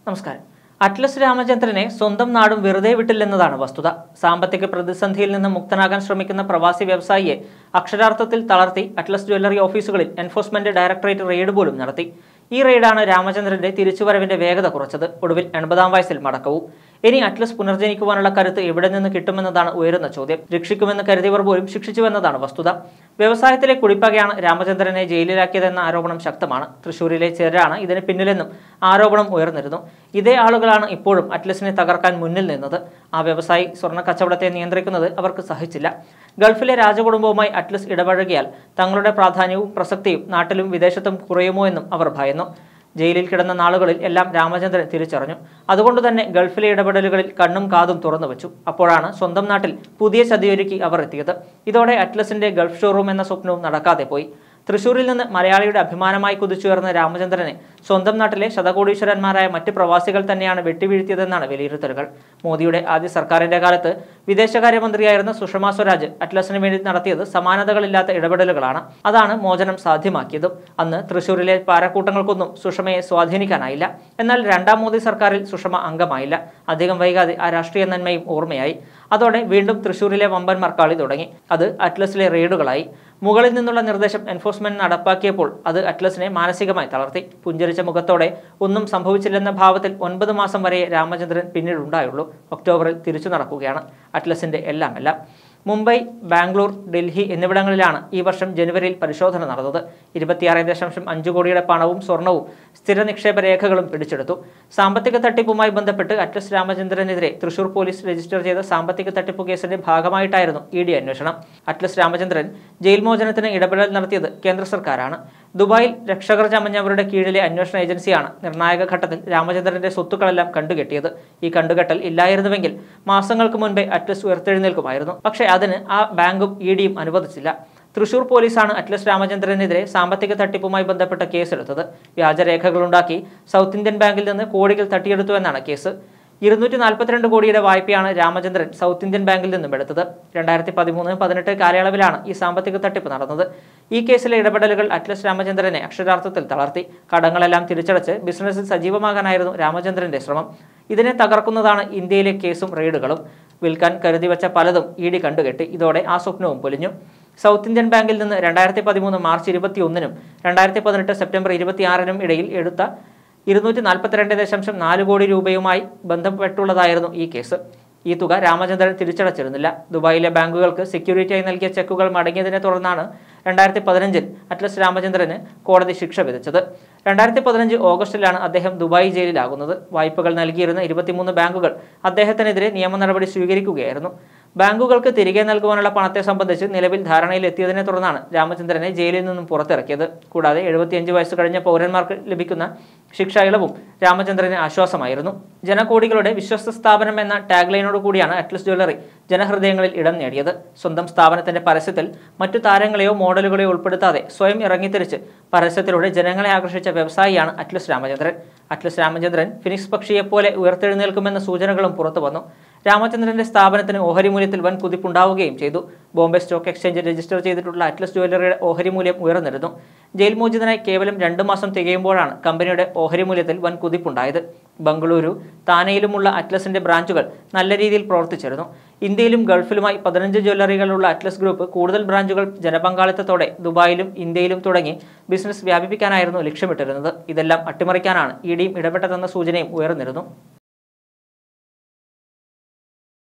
നമസ്കാരം അറ്റ്ലസ് രാമചന്ദ്രനെ സ്വന്തം നാടും വെറുതെ വിട്ടില്ലെന്നതാണ് വസ്തുത സാമ്പത്തിക പ്രതിസന്ധിയിൽ നിന്ന് മുക്തനാകാൻ ശ്രമിക്കുന്ന പ്രവാസി വ്യവസായിയെ അക്ഷരാർത്ഥത്തിൽ തളർത്തി അറ്റ്ലസ് ജ്വല്ലറി ഓഫീസുകളിൽ എൻഫോഴ്സ്മെന്റ് ഡയറക്ടറേറ്റ് റെയ്ഡ് പോലും നടത്തി ഈ റെയ്ഡാണ് രാമചന്ദ്രന്റെ തിരിച്ചുവരവിന്റെ വേഗത കുറച്ചത് ഒടുവിൽ എൺപതാം വയസ്സിൽ മടക്കവും ഇനി അറ്റ്ലസ് പുനർജനിക്കുവാനുള്ള കരുത്ത് എവിടെ നിന്ന് കിട്ടുമെന്നതാണ് ഉയരുന്ന ചോദ്യം രക്ഷിക്കുമെന്ന് കരുതിയവർ പോലും ശിക്ഷിച്ചുവെന്നതാണ് വസ്തുത വ്യവസായത്തിലെ കുടിപ്പകയാണ് രാമചന്ദ്രനെ ജയിലിലാക്കിയതെന്ന ആരോപണം ശക്തമാണ് തൃശൂരിലെ ചിലരാണ് ഇതിന് പിന്നിലെന്നും ആരോപണം ഉയർന്നിരുന്നു ഇതേ ആളുകളാണ് ഇപ്പോഴും അറ്റ്ലസിനെ തകർക്കാൻ മുന്നിൽ നിന്നത് ആ വ്യവസായി സ്വർണ്ണ കച്ചവടത്തെ നിയന്ത്രിക്കുന്നത് അവർക്ക് സഹിച്ചില്ല ഗൾഫിലെ രാജകുടുംബവുമായി അറ്റ്ലസ് ഇടപഴകിയാൽ തങ്ങളുടെ പ്രാധാന്യവും പ്രസക്തിയും നാട്ടിലും വിദേശത്തും കുറയുമോ എന്നും അവർ ഭയന്നു ജയിലിൽ കിടന്ന നാളുകളിൽ എല്ലാം രാമചന്ദ്രൻ തിരിച്ചറിഞ്ഞു അതുകൊണ്ട് തന്നെ ഗൾഫിലെ ഇടപെടലുകളിൽ കണ്ണും കാതും തുറന്നു വെച്ചു അപ്പോഴാണ് സ്വന്തം നാട്ടിൽ പുതിയ ചതിയൊരുക്കി അവർ എത്തിയത് ഇതോടെ അറ്റ്ലസിന്റെ ഗൾഫ് ഷോറൂം എന്ന സ്വപ്നവും നടക്കാതെ പോയി തൃശൂരിൽ നിന്ന് മലയാളിയുടെ അഭിമാനമായി കുതിച്ചുയർന്ന രാമചന്ദ്രനെ സ്വന്തം നാട്ടിലെ ശതകോടീശ്വരന്മാരായ മറ്റ് പ്രവാസികൾ തന്നെയാണ് വെട്ടിവീഴ്ത്തിയതെന്നാണ് വിലയിരുത്തലുകൾ മോദിയുടെ ആദ്യ സർക്കാരിന്റെ കാലത്ത് വിദേശകാര്യമന്ത്രിയായിരുന്ന സുഷമ സ്വരാജ് അറ്റ്ലസിന് വേണ്ടി നടത്തിയത് സമാനതകളില്ലാത്ത ഇടപെടലുകളാണ് അതാണ് മോചനം സാധ്യമാക്കിയതും അന്ന് തൃശൂരിലെ പാരക്കൂട്ടങ്ങൾക്കൊന്നും സുഷമയെ സ്വാധീനിക്കാനായില്ല എന്നാൽ രണ്ടാം മോദി സർക്കാരിൽ സുഷമ അംഗമായില്ല അധികം വൈകാതെ ആ രാഷ്ട്രീയ നന്മയും ഓർമ്മയായി അതോടെ വീണ്ടും തൃശൂരിലെ വമ്പന്മാർ കളി തുടങ്ങി അത് അറ്റ്ലസിലെ റെയ്ഡുകളായി മുകളിൽ നിന്നുള്ള നിർദ്ദേശം എൻഫോഴ്സ്മെന്റ് നടപ്പാക്കിയപ്പോൾ അത് അറ്റ്ലസിനെ മാനസികമായി തളർത്തി പുഞ്ചിരിച്ച മുഖത്തോടെ ഒന്നും സംഭവിച്ചില്ലെന്ന ഭാവത്തിൽ ഒൻപത് മാസം വരെ രാമചന്ദ്രൻ പിന്നീട് ഉണ്ടായുള്ളൂ ഒക്ടോബറിൽ തിരിച്ചു നടക്കുകയാണ് അറ്റ്ലസിന്റെ എല്ലാം എല്ലാം മുംബൈ ബാംഗ്ലൂർ ഡൽഹി എന്നിവിടങ്ങളിലാണ് ഈ വർഷം ജനുവരിയിൽ പരിശോധന നടന്നത് ഇരുപത്തിയാറ് ദശാംശം അഞ്ച് കോടിയുടെ പണവും സ്വർണവും സ്ഥിര നിക്ഷേപ രേഖകളും പിടിച്ചെടുത്തു സാമ്പത്തിക തട്ടിപ്പുമായി ബന്ധപ്പെട്ട് അറ്റ്ലസ് രാമചന്ദ്രനെതിരെ തൃശൂർ പോലീസ് രജിസ്റ്റർ ചെയ്ത സാമ്പത്തിക തട്ടിപ്പ് കേസിന്റെ ഭാഗമായിട്ടായിരുന്നു ഇ ഡി അന്വേഷണം അറ്റ്ലസ് രാമചന്ദ്രൻ ജയിൽ മോചനത്തിന് ഇടപെടൽ നടത്തിയത് കേന്ദ്ര സർക്കാരാണ് ദുബായിൽ രക്ഷകർ ചമഞ്ഞവരുടെ കീഴിലെ അന്വേഷണ ഏജൻസിയാണ് നിർണായക ഘട്ടത്തിൽ രാമചന്ദ്രന്റെ സ്വത്തുക്കളെല്ലാം കണ്ടുകെട്ടിയത് ഈ കണ്ടുകെട്ടൽ ഇല്ലായിരുന്നുവെങ്കിൽ മാസങ്ങൾക്ക് മുൻപേ അറ്റ്ലസ് ഉയർത്തെഴുന്നേൽക്കുമായിരുന്നു പക്ഷേ അതിന് ആ ബാങ്കും ഇ ഡിയും അനുവദിച്ചില്ല തൃശൂർ പോലീസാണ് അറ്റ്ലസ് രാമചന്ദ്രനെതിരെ സാമ്പത്തിക തട്ടിപ്പുമായി ബന്ധപ്പെട്ട കേസെടുത്തത് വ്യാജരേഖകളുണ്ടാക്കി സൗത്ത് ഇന്ത്യൻ ബാങ്കിൽ നിന്ന് കോടികൾ തട്ടിയെടുത്തു എന്നാണ് കേസ് ഇരുന്നൂറ്റി നാൽപ്പത്തിരണ്ട് കോടിയുടെ വായ്പയാണ് രാമചന്ദ്രൻ സൗത്ത് ഇന്ത്യൻ ബാങ്കിൽ നിന്നും എടുത്തത് രണ്ടായിരത്തി പതിമൂന്ന് പതിനെട്ട് കാലയളവിലാണ് ഈ സാമ്പത്തിക തട്ടിപ്പ് നടന്നത് ഈ കേസിലെ ഇടപെടലുകൾ അറ്റ്ലസ് രാമചന്ദ്രനെ അക്ഷരാർത്ഥത്തിൽ തളർത്തി കടങ്ങളെല്ലാം തിരിച്ചടച്ച് ബിസിനസ്സിൽ സജീവമാകാനായിരുന്നു രാമചന്ദ്രന്റെ ശ്രമം ഇതിനെ തകർക്കുന്നതാണ് ഇന്ത്യയിലെ കേസും റെയ്ഡുകളും വിൽക്കാൻ കരുതി വെച്ച പലതും ഇ ഡി കണ്ടുകെട്ടി ഇതോടെ ആ സ്വപ്നവും പൊലിഞ്ഞു സൗത്ത് ഇന്ത്യൻ ബാങ്കിൽ നിന്ന് രണ്ടായിരത്തി പതിമൂന്ന് മാർച്ച് ഇരുപത്തി ഒന്നിനും രണ്ടായിരത്തി പതിനെട്ട് സെപ്റ്റംബർ ഇരുപത്തിയാറിനും ഇടയിൽ എടുത്ത ഇരുന്നൂറ്റി നാൽപ്പത്തിരണ്ട് ദശാംശം നാല് കോടി രൂപയുമായി ബന്ധപ്പെട്ടുള്ളതായിരുന്നു ഈ കേസ് ഈ തുക രാമചന്ദ്രൻ തിരിച്ചടച്ചിരുന്നില്ല ദുബായിലെ ബാങ്കുകൾക്ക് സെക്യൂരിറ്റിയായി നൽകിയ ചെക്കുകൾ മടങ്ങിയതിനെ തുടർന്നാണ് രണ്ടായിരത്തി പതിനഞ്ചിൽ അറ്റ്ലസ് രാമചന്ദ്രന് കോടതി ശിക്ഷ വിധിച്ചത് രണ്ടായിരത്തി പതിനഞ്ച് ഓഗസ്റ്റിലാണ് അദ്ദേഹം ദുബായ് ജയിലിലാകുന്നത് വായ്പകൾ നൽകിയിരുന്ന ഇരുപത്തിമൂന്ന് ബാങ്കുകൾ അദ്ദേഹത്തിനെതിരെ നിയമ നടപടി സ്വീകരിക്കുകയായിരുന്നു ബാങ്കുകൾക്ക് തിരികെ നൽകുവാനുള്ള പണത്തെ സംബന്ധിച്ച് നിലവിൽ ധാരണയിലെത്തിയതിനെ തുടർന്നാണ് രാമചന്ദ്രനെ ജയിലിൽ നിന്നും പുറത്തിറക്കിയത് കൂടാതെ എഴുപത്തിയഞ്ച് വയസ്സ് കഴിഞ്ഞ പൗരന്മാർക്ക് ലഭിക്കുന്ന ശിക്ഷ ഇളവും രാമചന്ദ്രന് ആശ്വാസമായിരുന്നു ജനകോടികളുടെ വിശ്വസ്ത സ്ഥാപനം എന്ന ടാഗ്ലൈനോട് കൂടിയാണ് അറ്റ്ലസ് ജ്വല്ലറി ജനഹൃദയങ്ങളിൽ ഇടം നേടിയത് സ്വന്തം സ്ഥാപനത്തിന്റെ പരസ്യത്തിൽ മറ്റു താരങ്ങളെയോ മോഡലുകളെയോ ഉൾപ്പെടുത്താതെ സ്വയം ഇറങ്ങിത്തിരിച്ച് പരസ്യത്തിലൂടെ ജനങ്ങളെ ആകർഷിച്ച വ്യവസായിയാണ് Atlas Ramachandran Atlas Ramachandran phoenix പക്ഷിയെപ്പോലെ ഉയർത്തെഴുന്നേൽക്കുമെന്ന സൂചനകളും പുറത്തു വന്നു രാമചന്ദ്രന്റെ സ്ഥാപനത്തിന് ഓഹരി മൂല്യത്തിൽ വൻ കുതിപ്പുണ്ടാവുകയും ചെയ്തു ബോംബെ സ്റ്റോക്ക് എക്സ്ചേഞ്ച് രജിസ്റ്റർ ചെയ്തിട്ടുള്ള അറ്റ്ലസ് ജ്വല്ലറിയുടെ ഓഹരി മൂല്യം ഉയർന്നിരുന്നു ജയിൽ മോചിതനായി കേവലം രണ്ട് മാസം തികയുമ്പോഴാണ് കമ്പനിയുടെ ഓഹരി മൂല്യത്തിൽ വൻ കുതിപ്പുണ്ടായത് ബംഗളൂരു താനെയിലുമുള്ള അറ്റ്ലസിന്റെ ബ്രാഞ്ചുകൾ നല്ല രീതിയിൽ പ്രവർത്തിച്ചിരുന്നു ഇന്ത്യയിലും ഗൾഫിലുമായി പതിനഞ്ച് ജ്വല്ലറികളുള്ള അറ്റ്ലസ് ഗ്രൂപ്പ് കൂടുതൽ ബ്രാഞ്ചുകൾ ജനപങ്കാളിത്തത്തോടെ ദുബായിലും ഇന്ത്യയിലും തുടങ്ങി ബിസിനസ് വ്യാപിപ്പിക്കാനായിരുന്നു ലക്ഷ്യമിട്ടിരുന്നത് ഇതെല്ലാം അട്ടിമറിക്കാനാണ് ഇ ഡിയും ഇടപെട്ടതെന്ന സൂചനയും ഉയർന്നിരുന്നു